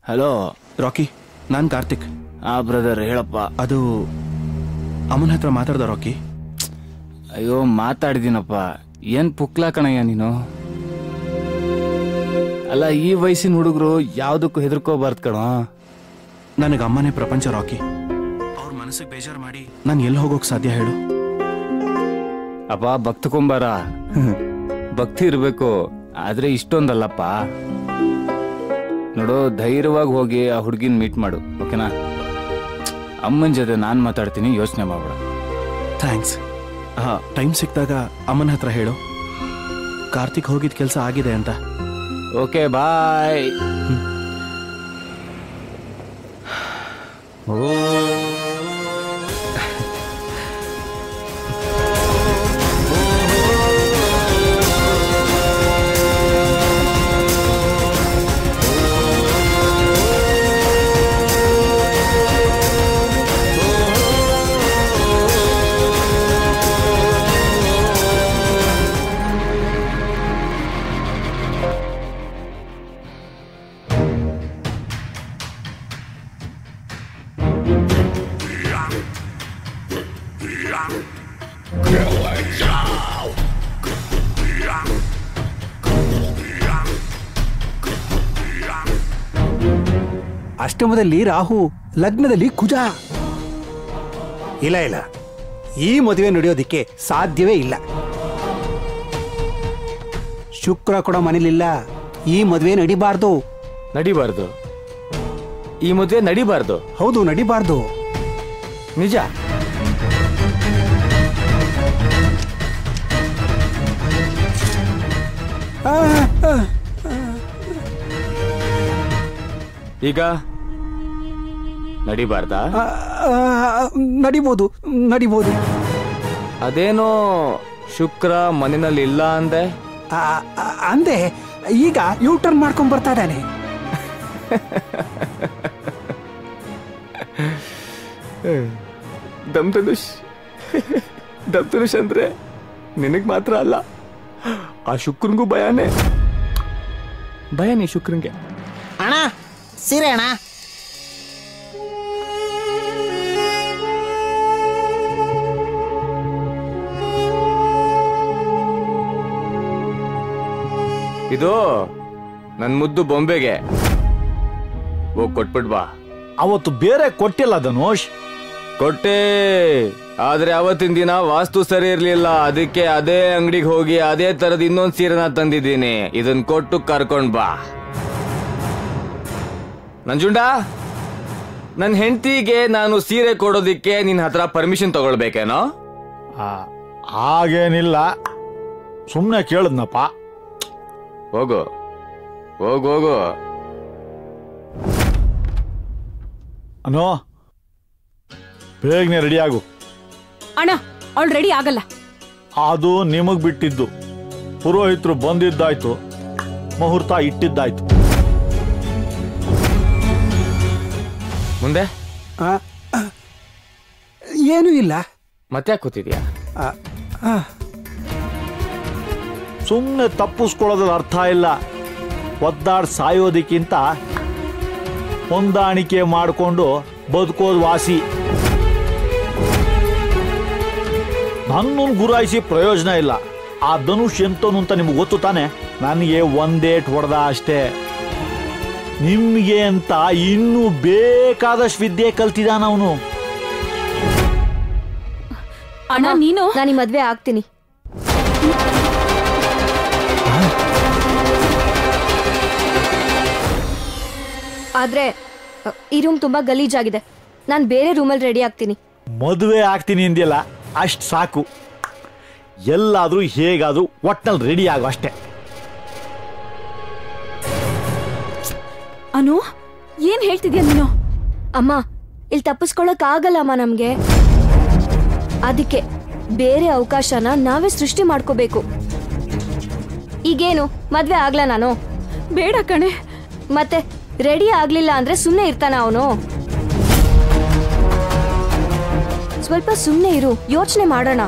Hello rakhi ನಾನು ಕಾರ್ತಿಕ್ ಆ brother ಹೇಳಪ್ಪ ಅದು ಅಮ್ಮನ ಹತ್ರ ಮಾತಾಡ್ದ ರಾಕಿ ಅಯ್ಯೋ ಮಾತಾಡಿದೀನಪ್ಪ ಏನ್ ಪುಕ್ಲ ಕಣಯ್ಯ ನೀನು ಅಲ್ಲ ಈ ವಯಸ್ಸಿನ ಹುಡುಗರು ಯಾವ್ದಕ್ಕೂ ಹೆದರ್ಕೋಬಾರ್ದು ಕಣೋ ನನಗೆ ಅಮ್ಮನೇ ಪ್ರಪಂಚ ರಾಕಿ ಅವ್ರ ಮನಸ್ಸಿಗೆ ಬೇಜಾರು ಮಾಡಿ ನಾನು ಎಲ್ಲಿ ಹೋಗೋಕ್ ಸಾಧ್ಯ ಹೇಳು ಅಪ್ಪ ಭಕ್ತ ಕುಂಬಾರ ಭಕ್ತಿ ಇರ್ಬೇಕು ಆದ್ರೆ ಇಷ್ಟೊಂದಲ್ಲಪ್ಪ ನೋಡು ಧೈರ್ಯವಾಗಿ ಹೋಗಿ ಆ ಹುಡುಗಿನ ಮೀಟ್ ಮಾಡು ಓಕೆನಾ ಅಮ್ಮನ ಜೊತೆ ನಾನ್ ಮಾತಾಡ್ತೀನಿ ಯೋಚನೆ ಮಾಡ್ಬೇಡ ಥ್ಯಾಂಕ್ಸ್ ಹಾ ಟೈಮ್ ಸಿಕ್ಕಿದಾಗ ಅಮ್ಮನ ಹತ್ರ ಹೇಳು ಕಾರ್ತಿಕ್ ಹೋಗಿದ್ ಕೆಲಸ ಆಗಿದೆ ಅಂತ ಓಕೆ ಬಾಯ್ ಅಷ್ಟಮದಲ್ಲಿ ರಾಹು ಲಗ್ನದಲ್ಲಿ ಕುಜ ಇಲ್ಲ ಇಲ್ಲ ಈ ಮದುವೆ ನಡೆಯೋದಿಕ್ಕೆ ಸಾಧ್ಯವೇ ಇಲ್ಲ ಶುಕ್ರ ಕೂಡ ಮನೇಲಿಲ್ಲ ಈ ಮದುವೆ ನಡಿಬಾರ್ದು ನಡಿಬಾರ್ದು ಈ ಮದುವೆ ನಡಿಬಾರ್ದು ಹೌದು ನಡಿಬಾರ್ದು ನಿಜ ಆ, ಆ, ಈಗ ನಡಿಬಾರ್ದಾ ಆ, ಆ, ನಡಿಬೋದು ನಡಿಬೋದು ಅದೇನೋ ಶುಕ್ರ ಮನೆಯಲ್ಲಿ ಇಲ್ಲ ಅಂದೆ ಆ, ಆ, ಅಂದೆ ಈಗ ಯೂ ಟರ್ನ್ ಮಾಡ್ಕೊಂಡ್ ಬರ್ತಾ ಇದ್ದಾನೆ ದಮ್ ಧನುಷ್ ದಮ್ ಧನುಷ್ ಅಂದ್ರೆ ನಿನಗ್ ಮಾತ್ರ ಅಲ್ಲ ಆ ಶುಕ್ರನ್ಗೂ ಭಯನೇ ಭಯನೇ ಶುಕ್ರನ್ಗೆ ಅಣ್ಣ ಸೀರೆ ಅಣ್ಣ ಇದು ನನ್ ಮುದ್ದು ಬೊಂಬೆಗೆ ಹೋಗ್ ಕೊಟ್ಬಿಟ್ ಬಾ ಅವತ್ತು ಬೇರೆ ಕೊಟ್ಟಿಲ್ಲ ಧನುಷ್ ಕೊಟ್ಟೆ ಆದ್ರೆ ಅವತ್ತಿನ ದಿನ ವಾಸ್ತು ಸರಿ ಇರ್ಲಿಲ್ಲ ಅದಕ್ಕೆ ಅದೇ ಅಂಗಡಿಗೆ ಹೋಗಿ ಅದೇ ತರದ ಇನ್ನೊಂದ್ ಸೀರೆನ ತಂದಿದ್ದೀನಿ ಇದನ್ ಕೊಟ್ಟು ಕರ್ಕೊಂಡ್ ಬಾ ನಂಜುಂಡ ನನ್ ಹೆಂಡತಿಗೆ ನಾನು ಸೀರೆ ಕೊಡೋದಿಕ್ಕೆ ನಿನ್ ಹತ್ರ ಪರ್ಮಿಷನ್ ತಗೊಳ್ಬೇಕೇನೋ ಆ, ಹಾಗೇನಿಲ್ಲ ಸುಮ್ಮನೆ ಕೇಳಿದ್ನಪ್ಪ ಹೋಗು ಹೋಗು ಹೋಗು ಅನೋ ಬೇಗನೆ ರೆಡಿ ಆಗು ಅಣ್ಣ ಅವಳು ರೆಡಿ ಆಗಲ್ಲ ಅದು ನಿಮಗ್ ಬಿಟ್ಟಿದ್ದು ಪುರೋಹಿತರು ಬಂದಿದ್ದಾಯ್ತು ಮುಹೂರ್ತ ಇಟ್ಟಿದ್ದಾಯ್ತು ಮುಂದೆ ಆ, ಆ, ಏನೂ ಇಲ್ಲ ಮತ್ತೆ ಯಾಕೆ ಕೂತಿದ್ಯಾ ಆ, ಆ, ಸುಮ್ಮನೆ ತಪ್ಪಿಸ್ಕೊಳ್ಳೋದ್ರ ಅರ್ಥ ಇಲ್ಲ ಒದ್ದಾಡ್ ಸಾಯೋದಕ್ಕಿಂತ ಹೊಂದಾಣಿಕೆ ಮಾಡಿಕೊಂಡು ಬದುಕೋದು ವಾಸಿ ನನ್ನನ್ನು ಗುರಾಯಿಸಿ ಪ್ರಯೋಜನ ಇಲ್ಲ ಆ ಧನುಷ್ ಎಂತನು ಅಂತ ನಿಮ್ಗೆ ಗೊತ್ತು ತಾನೆ ನನಗೆ ಒಂದೇಟ್ ಹೊಡೆದ ಅಷ್ಟೇ ನಿಮ್ಗೆ ಅಂತ ಇನ್ನೂ ಬೇಕಾದಷ್ಟು ವಿದ್ಯೆ ಕಲ್ತಿದ್ದಾನ ಅವನು ಅಣ್ಣ ನೀನು ನಾನು ಈ ಮದ್ವೆ ಆಗ್ತೀನಿ ಆದ್ರೆ ಅ, ಈ ರೂಮ್ ತುಂಬಾ ಗಲೀಜಾಗಿದೆ ನಾನು ಬೇರೆ ರೂಮಲ್ಲಿ ರೆಡಿ ಆಗ್ತೀನಿ ಮದುವೆ ಆಗ್ತೀನಿ ಅಂದಿಲ್ಲ ಅಷ್ಟು ಸಾಕು ಎಲ್ಲಾದ್ರೂ ಹೇಗಾದ್ರೂ ಒಟ್ನಲ್ಲಿ ರೆಡಿ ಆಗು ಅಷ್ಟೇ ಅನು ಏನ್ ಹೇಳ್ತಿದ್ಯಾ ನೀನು ಅಮ್ಮ ಇಲ್ಲಿ ತಪ್ಪಿಸ್ಕೊಳಕ್ ಆಗಲ್ಲಮ್ಮ ನಮ್ಗೆ ಅದಕ್ಕೆ ಬೇರೆ ಅವಕಾಶನ ನಾವೇ ಸೃಷ್ಟಿ ಮಾಡ್ಕೋಬೇಕು ಈಗೇನು ಮದ್ವೆ ಆಗ್ಲಾ ನಾನು ಬೇಡ ಕಣೆ ಮತ್ತೆ ರೆಡಿ ಆಗ್ಲಿಲ್ಲ ಅಂದ್ರೆ ಸುಮ್ನೆ ಇರ್ತಾನ ಅವನು ಸ್ವಲ್ಪ ಸುಮ್ನೆ ಇರು ಯೋಚನೆ ಮಾಡೋಣ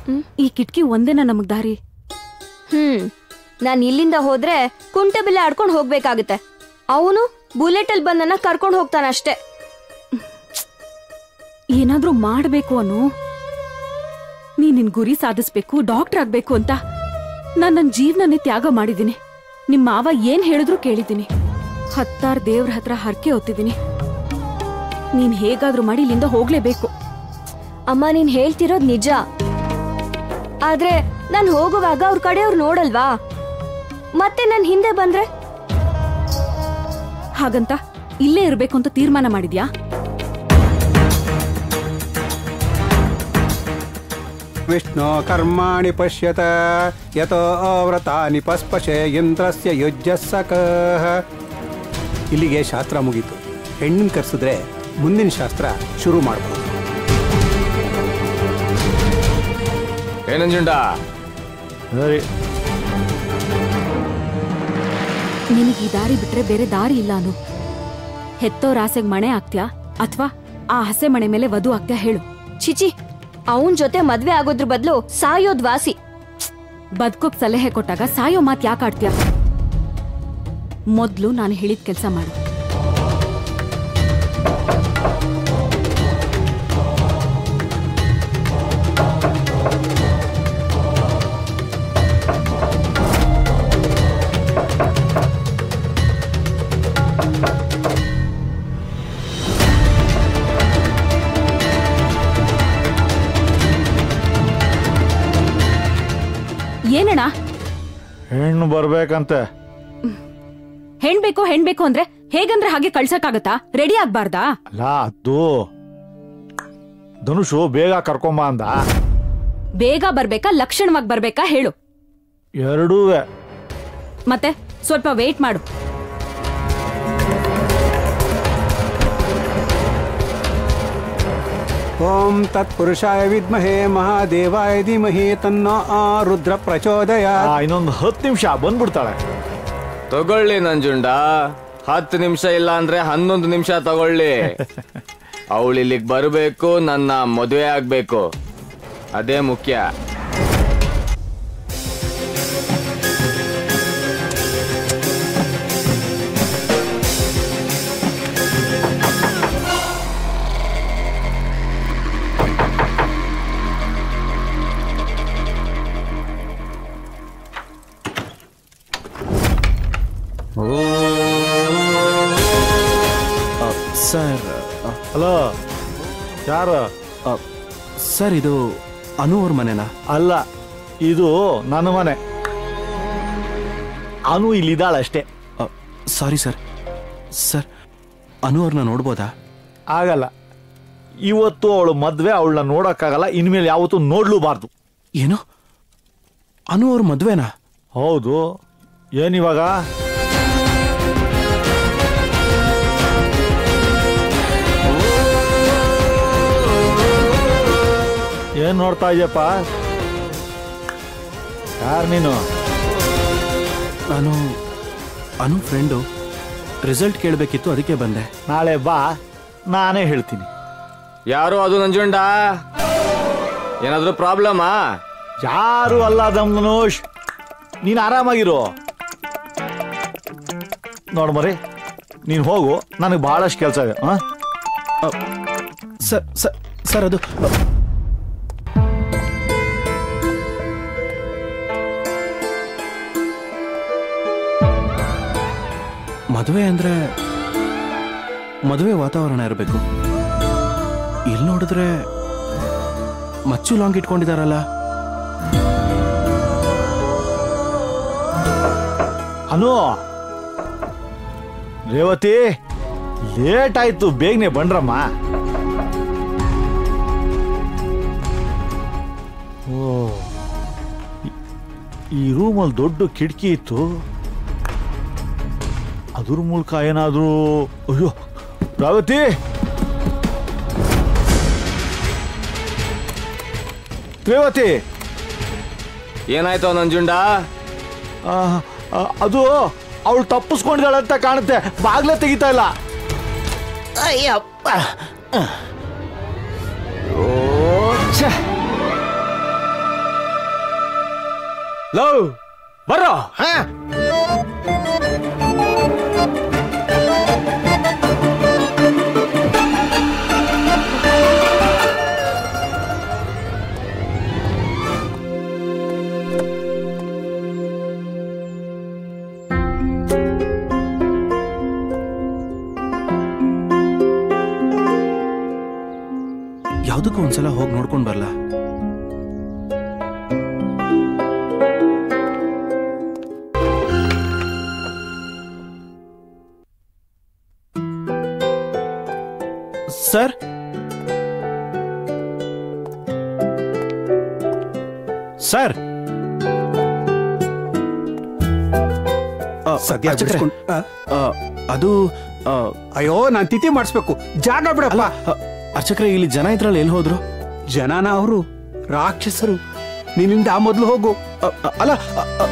ಈ ಕಿಟಕಿ ಒಂದೇನ ನಮಗ್ ದಾರಿ ಹ್ಮ್ ನಾನ್ ಇಲ್ಲಿಂದ ಹೋದ್ರೆ ಕುಂಟೆ ಬಿಲ್ಲೆ ಆಡ್ಕೊಂಡು ಹೋಗ್ಬೇಕಾಗುತ್ತೆ ಅವನು ಬುಲೆಟ್ ಅಲ್ಲಿ ಬಂದನ್ನ ಕರ್ಕೊಂಡು ಹೋಗ್ತಾನಷ್ಟೇ ಏನಾದ್ರೂ ಮಾಡ್ಬೇಕು ಅನು ನೀ ನಿನ್ ಗುರಿ ಸಾಧಿಸ್ಬೇಕು ಡಾಕ್ಟರ್ ಆಗ್ಬೇಕು ಅಂತ ನಾನ್ ನನ್ ಜೀವನನೇ ತ್ಯಾಗ ಮಾಡಿದ್ದೀನಿ ನಿಮ್ ಮಾವ ಏನ್ ಹೇಳಿದ್ರು ಕೇಳಿದ್ದೀನಿ ಹತ್ತಾರು ದೇವ್ರ ಹತ್ರ ಹರಕೆ ಹೊತ್ತಿದ್ದೀನಿ ನೀನ್ ಹೇಗಾದ್ರೂ ಮಾಡಿ ಇಲ್ಲಿಂದ ಹೋಗ್ಲೇಬೇಕು ಅಮ್ಮ ನೀನ್ ಹೇಳ್ತಿರೋದ್ ನಿಜ ಆದ್ರೆ ನಾನ್ ಹೋಗುವಾಗ ಅವ್ರ ಕಡೆಯವ್ರು ನೋಡಲ್ವಾ ಮತ್ತೆ ನನ್ ಹಿಂದೆ ಬಂದ್ರೆ ಹಾಗಂತ ಇಲ್ಲೇ ಇರ್ಬೇಕು ಅಂತ ತೀರ್ಮಾನ ಮಾಡಿದ್ಯಾ ವಿಷ್ಣು ಕರ್ಮಾಣಿ ಪಶ್ಯತ ಯತೋ ವ್ರತಾನಿ ಪಸ್ಪಶೆ ಯಂತ್ರಸ್ಯ ಯುಜ್ಯಸ್ಸಕಃ ಇಲ್ಲಿಗೆ ಶಾಸ್ತ್ರ ಮುಗೀತು ಹೆಣ್ಣನ್ ಕರ್ಸಿದ್ರೆ ಮುಂದಿನ ಶಾಸ್ತ್ರ ಶುರು ಮಾಡ್ಬೋದು ಏನಂಜುಂಡ ಸರಿ ನಿನಗೆ ಈ ದಾರಿ ಬಿಟ್ರೆ ಬೇರೆ ದಾರಿ ಇಲ್ಲ ಅನು ಹೆತ್ತೋರ್ ಆಸೆಗ್ ಮಣೆ ಆಗ್ತ್ಯಾ ಅಥವಾ ಆ ಹಸೆ ಮಣೆ ಮೇಲೆ ವಧು ಆಗ್ತ್ಯಾ ಹೇಳು ಚಿಚಿ ಅವನ್ ಜೊತೆ ಮದ್ವೆ ಆಗೋದ್ರ ಬದಲು ಸಾಯೋದ್ ವಾಸಿ ಬದುಕೋಕ್ ಸಲಹೆ ಕೊಟ್ಟಾಗ ಸಾಯೋ ಮಾತ್ ಯಾಕೆ ಆಡ್ತೀಯ ಮೊದ್ಲು ನಾನು ಹೇಳಿದ ಕೆಲಸ ಮಾಡು ಏನಣ್ಣ ಹೆಣ್ಣು ಬರ್ಬೇಕಂತೆ ಹೆಣ್ ಬೇಕು ಹೆಣ್ ಬೇಕು ಅಂದ್ರೆ ಹೇಗಂದ್ರೆ ಹಾಗೆ ಕಳ್ಸಕ್ಕಾಗತ್ತಾ ರೆಡಿ ಆಗ್ಬಾರ್ದಾ ಅಲ್ಲ ಅದು ಧನುಷು ಬೇಗ ಕರ್ಕೊಂಬ ಅಂದ ಬೇಗ ಬರ್ಬೇಕಾ ಲಕ್ಷಣವಾಗಿ ಬರ್ಬೇಕಾ ಹೇಳು ಎರಡೂ ಮತ್ತೆ ಸ್ವಲ್ಪ ವೇಟ್ ಮಾಡು ಓಂ ತತ್ಪುರುಷಾಯ ವಿದ್ಮಹೇ ಮಹಾದೇವಾಯ ಧೀಮಹಿ ತನ್ನೋ ಆ ರುದ್ರ ಪ್ರಚೋದಯ ಇನ್ನೊಂದು ಹತ್ತು ನಿಮಿಷ ಬಂದ್ಬಿಡ್ತಾಳೆ ತಗೊಳ್ಳಿ ನಂಜುಂಡ ಹತ್ತು ನಿಮಿಷ ಇಲ್ಲ ಅಂದ್ರೆ ಹನ್ನೊಂದು ನಿಮಿಷ ತಗೊಳ್ಳಿ ಅವಳು ಇಲ್ಲಿಗೆ ಬರಬೇಕು ನನ್ನ ಮದುವೆ ಆಗ್ಬೇಕು ಅದೇ ಮುಖ್ಯ ಸರ್ ಹಲೋ ಯಾರು ಸರ್ ಇದು ಅನು ಅವ್ರ ಮನೆನಾ ಅಲ್ಲ ಇದು ನನ್ನ ಮನೆ ಅನು ಇಲ್ಲಿದ್ದಾಳಷ್ಟೇ ಸಾರಿ ಸರ್ ಸರ್ ಅನು ಅವ್ರನ್ನ ನೋಡ್ಬೋದಾ ಆಗಲ್ಲ ಇವತ್ತು ಅವಳು ಮದ್ವೆ ಅವಳನ್ನ ನೋಡಕ್ಕಾಗಲ್ಲ ಇನ್ಮೇಲೆ ಯಾವತ್ತೂ ನೋಡ್ಲೂಬಾರ್ದು ಏನು ಅನು ಅವ್ರ ಮದ್ವೆನಾ ಹೌದು ಏನಿವಾಗ ಏನ್ ನೋಡ್ತಾ ಇದೆಯಪ್ಪ ಯಾರು ನೀನು ನಾನು ಅನು ಫ್ರೆಂಡು ರಿಸಲ್ಟ್ ಕೇಳಬೇಕಿತ್ತು ಅದಕ್ಕೆ ಬಂದೆ ನಾಳೆ ಬಾ ನಾನೇ ಹೇಳ್ತೀನಿ ಯಾರು ಅದು ನಂಜುಂಡ ಏನಾದ್ರೂ ಪ್ರಾಬ್ಲಮಾ ಯಾರು ಅಲ್ಲ ದಮ್ನೋಷ್ ನೀನು ಆರಾಮಾಗಿರು ನೋಡ್ ಮರಿ ನೀನು ಹೋಗು ನನಗೆ ಬಹಳಷ್ಟು ಕೆಲಸ ಇದೆ ಹಾಂ ಸರ್ ಸರ್ ಸರ್ ಅದು ಮದುವೆ ಅಂದ್ರೆ ಮದುವೆ ವಾತಾವರಣ ಇರಬೇಕು ಇಲ್ಲಿ ನೋಡಿದ್ರೆ ಮಚ್ಚು ಲಾಂಗ್ ಇಟ್ಕೊಂಡಿದಾರಲ್ಲ ಅನು ರೇವತಿ ಲೇಟ್ ಆಯ್ತು ಬೇಗನೆ ಬಂಡ್ರಮ್ಮ ಓ ಈ- ಈ ರೂಮಲ್ಲಿ ದೊಡ್ಡ ಕಿಟಕಿ ಇತ್ತು ಅದ್ರ ಮೂಲಕ ಏನಾದ್ರೂ ಅಯ್ಯೋ ರೇವತಿ ರೇವತಿ ಏನಾಯ್ತು ನಂಜುಂಡ ಆ, ಆ, ಅದು ಅವಳು ತಪ್ಪಿಸ್ಕೊಂಡಿದ್ದಾಳೆ ಅಂತ ಕಾಣುತ್ತೆ ಬಾಗ್ಲೇ ತೆಗಿತಾ ಇಲ್ಲ ಅಯ್ಯಪ್ಪ ಓ, ಛೆ. ಲವ್ ಬರೋ ಹಾ ಯಾವ್ದಕ್ಕೂ ಒಂದ್ಸಲ ಹೋಗಿ ನೋಡ್ಕೊಂಡ್ ಬರ್ಲಾ ಸರ್ ಸರ್ ಆ, ಸದ್ಯ ಅರ್ಚಕ್ರೆ, ಬಿಡಿಸ್ಕೊಂಡ್ ಆ, ಆ, ಅದು ಆ, ಅಯ್ಯೋ ನಾನ್ ತಿಥಿ ಮಾಡಿಸ್ಬೇಕು ಜಾಗ ಬಿಡಪ್ಪ ಆ, ಅರ್ಚಕ್ರೆ ಇಲ್ಲಿ ಜನ ಇದ್ರಲ್ಲಿ ಎಲ್ಲಿ ಹೋದ್ರು ಜನನ ಅವರು ರಾಕ್ಷಸರು ನಿನ್ನಿಂದ ಆ ಮೊದಲು ಹೋಗು ಆ, ಆ, ಅಲ್ಲ ಆ, ಆ,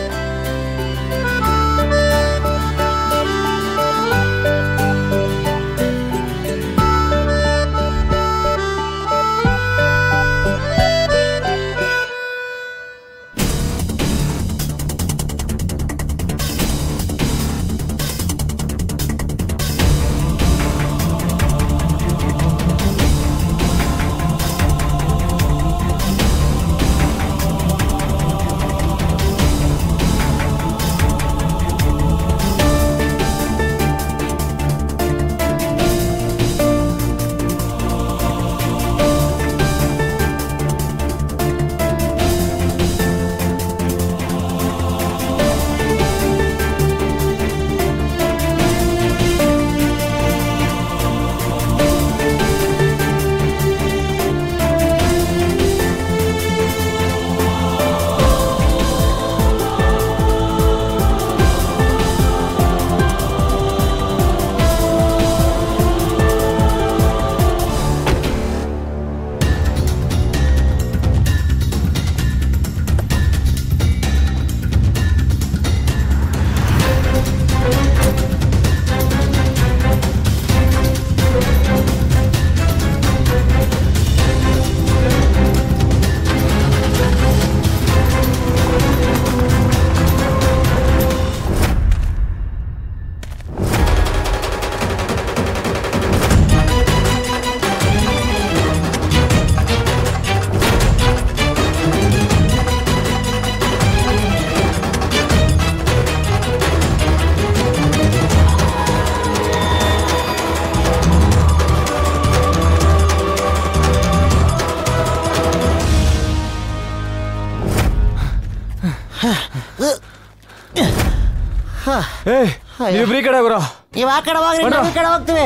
ನೀವಿಬ್ರಿ ಕಡೆ ಬರೋ ನೀವ್ ಆ ಕಡೆ ಹೋಗ್ರಿ ನಾವು ಈ ಕಡೆ ಹೋಗ್ತೀವಿ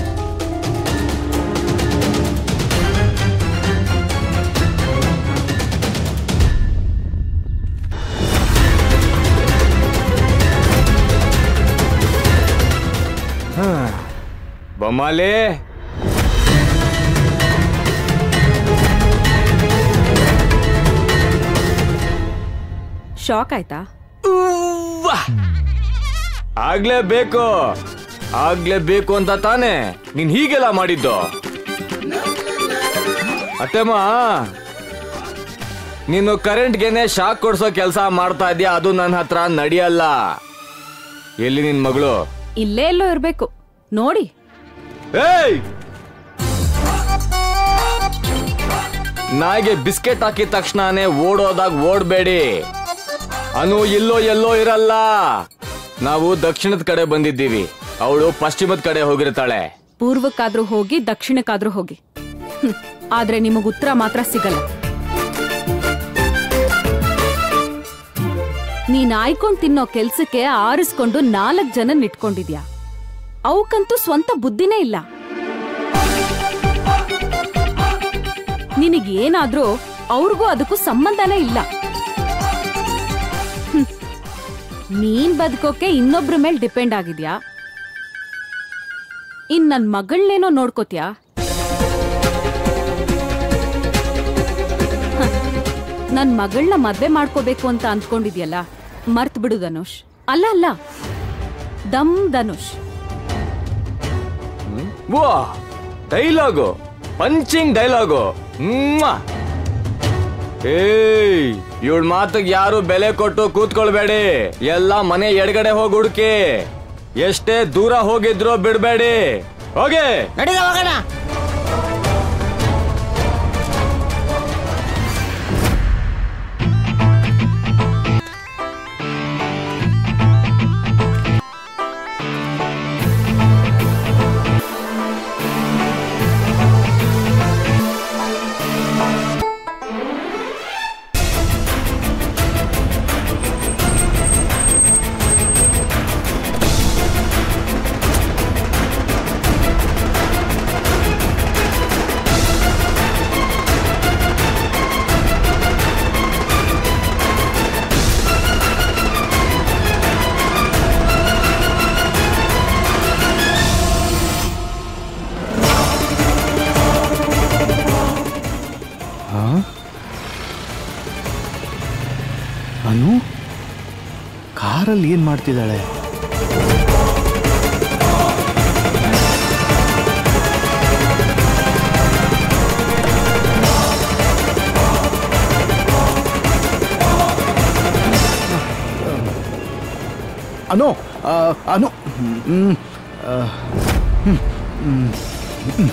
ಬೊಮ್ಮಾಲಿ ಶಾಕ್ ಆಯ್ತಾ ಆಗ್ಲೇಬೇಕು ಆಗ್ಲೇಬೇಕು ಅಂತ ತಾನೇ ನೀನ್ ಹೀಗೆಲ್ಲ ಮಾಡಿದ್ದು ಅತ್ತೆಮ್ಮ ನೀನು ಕರೆಂಟ್ಗೆನೆ ಶಾಕ್ ಕೊಡ್ಸೋ ಕೆಲಸ ಮಾಡ್ತಾ ಇದೀಯ ಅದು ನನ್ನ ಹತ್ರ ನಡೆಯಲ್ಲ ಎಲ್ಲಿ ನಿನ್ ಮಗಳು ಇಲ್ಲೇ ಎಲ್ಲೋ ಇರ್ಬೇಕು ನೋಡಿ ಏಯ್ ನಾಯಿಗೆ ಬಿಸ್ಕೆಟ್ ಹಾಕಿದ ತಕ್ಷಣನೇ ಓಡೋದಾಗ ಓಡ್ಬೇಡಿ ಅನು ಇಲ್ಲೋ ಎಲ್ಲೋ ಇರಲ್ಲ ನಾವು ದಕ್ಷಿಣದ ಕಡೆ ಬಂದಿದ್ದೀವಿ ಅವಳು ಪಶ್ಚಿಮದ ಕಡೆ ಹೋಗಿರ್ತಾಳೆ ಪೂರ್ವಕ್ಕಾದ್ರೂ ಹೋಗಿ ದಕ್ಷಿಣಕ್ಕಾದ್ರೂ ಹೋಗಿ ಹ್ಮ್. ಆದ್ರೆ ನಿಮಗ್ ಉತ್ತರ ಮಾತ್ರ ಸಿಗಲ್ಲ ನೀನ್ ಆಯ್ಕೊಂಡ್ ತಿನ್ನೋ ಕೆಲ್ಸಕ್ಕೆ ಆರಿಸ್ಕೊಂಡು ನಾಲ್ಕ್ ಜನ ಇಟ್ಕೊಂಡಿದ್ಯಾ ಅವಕ್ಕಂತೂ ಸ್ವಂತ ಬುದ್ಧಿನೇ ಇಲ್ಲ ನಿನಗ್ ಏನಾದ್ರೂ ಅವ್ರಿಗೂ ಅದಕ್ಕೂ ಸಂಬಂಧನೇ ಇಲ್ಲ ಹ್ಮ್. ನೀನ್ ಬದುಕೋಕೆ ಇನ್ನೊಬ್ರ ಮೇಲೆ ಡಿಪೆಂಡ್ ಆಗಿದ್ಯಾ ಇನ್ ನನ್ ಮಗಳನ್ನೇನೋ ನೋಡ್ಕೋತ್ಯಾ ಹ, ನನ್ ಮಗಳನ್ನ ಮದ್ವೆ ಮಾಡ್ಕೋಬೇಕು ಅಂತ ಅಂದ್ಕೊಂಡಿದ್ಯಲ್ಲ ಮರ್ತ್ ಬಿಡು ಧನುಷ್ ಅಲ್ಲ ಅಲ್ಲ ದಮ್ ಧನುಷ್ ವಾ ಡೈಲಾಗು ಪಂಚಿಂಗ್ ಡೈಲಾಗು ಏಯ್ ಏಯ್ ಇವಳ ಮಾತಿಗೆ ಯಾರು ಬೆಲೆ ಕೊಟ್ಟು ಕೂತ್ಕೊಳ್ಬೇಡಿ ಎಲ್ಲ ಮನೆ ಎಡಗಡೆ ಹೋಗಿ ಹುಡುಕಿ ಎಷ್ಟೇ ದೂರ ಹೋಗಿದ್ರು ಬಿಡ್ಬೇಡಿ ಹೋಗಿ ನಡೀಗ ಹೋಗೋಣ ಅನು ಕಾರಲ್ಲಿ ಏನ್ ಮಾಡ್ತಿದ್ದಾಳೆ ಅನು ಆ, ಅನು ಹ್ಮ್, ಆ, ಹ್ಮ್, ಹ್ಮ್, ಹ್ಮ್.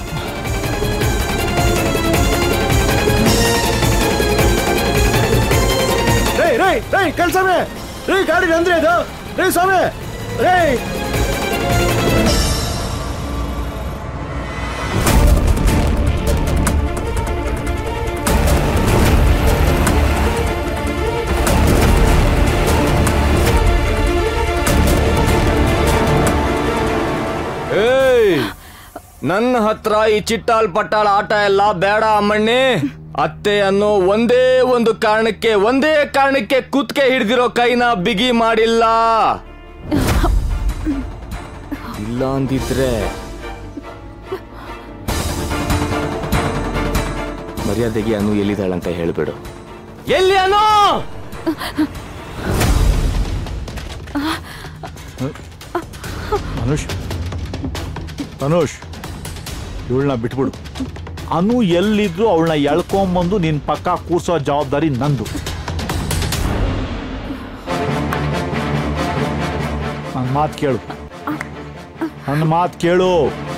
ರೇ ರೇ ರೇ ಕಳ್ಸಮೆ ರೇ ಗಾಡಿ ಅಂದ್ರೆ ಇದು ರೇ ಸ್ವಾಮಿ ರೇ ಏಯ್ ನನ್ನ ಹತ್ರ ಈ ಚಿಟ್ಟಾಲ್ ಪಟ್ಟಾಳ ಆಟ ಎಲ್ಲ ಬೇಡ ಅಮ್ಮಣ್ಣಿ ಅತ್ತೆ ಅನ್ನೋ ಒಂದೇ ಒಂದು ಕಾರಣಕ್ಕೆ ಒಂದೇ ಕಾರಣಕ್ಕೆ ಕುತ್ಕೆ ಹಿಡ್ದಿರೋ ಕೈನ ಬಿಗಿ ಮಾಡಿಲ್ಲ ಇಲ್ಲ ಅಂದಿದ್ರೆ ಮರ್ಯಾದೆಗೆ ಅನು ಎಲ್ಲಿದ್ದಾಳಂತ ಹೇಳ್ಬಿಡು ಎಲ್ಲಿ ಅನು ಅನುಷ್ ಅನುಷ್ ಇವಳನ್ನ ಬಿಟ್ಬಿಡು ಅನು ಎಲ್ಲಿದ್ರು ಅವಳನ್ನ ಎಳ್ಕೊಂಬಂದು ನಿನ್ ಪಕ್ಕ ಕೂರ್ಸೋ ಜವಾಬ್ದಾರಿ ನಂದು ನನ್ನ ಮಾತು ಕೇಳು ನನ್ನ ಮಾತು ಕೇಳು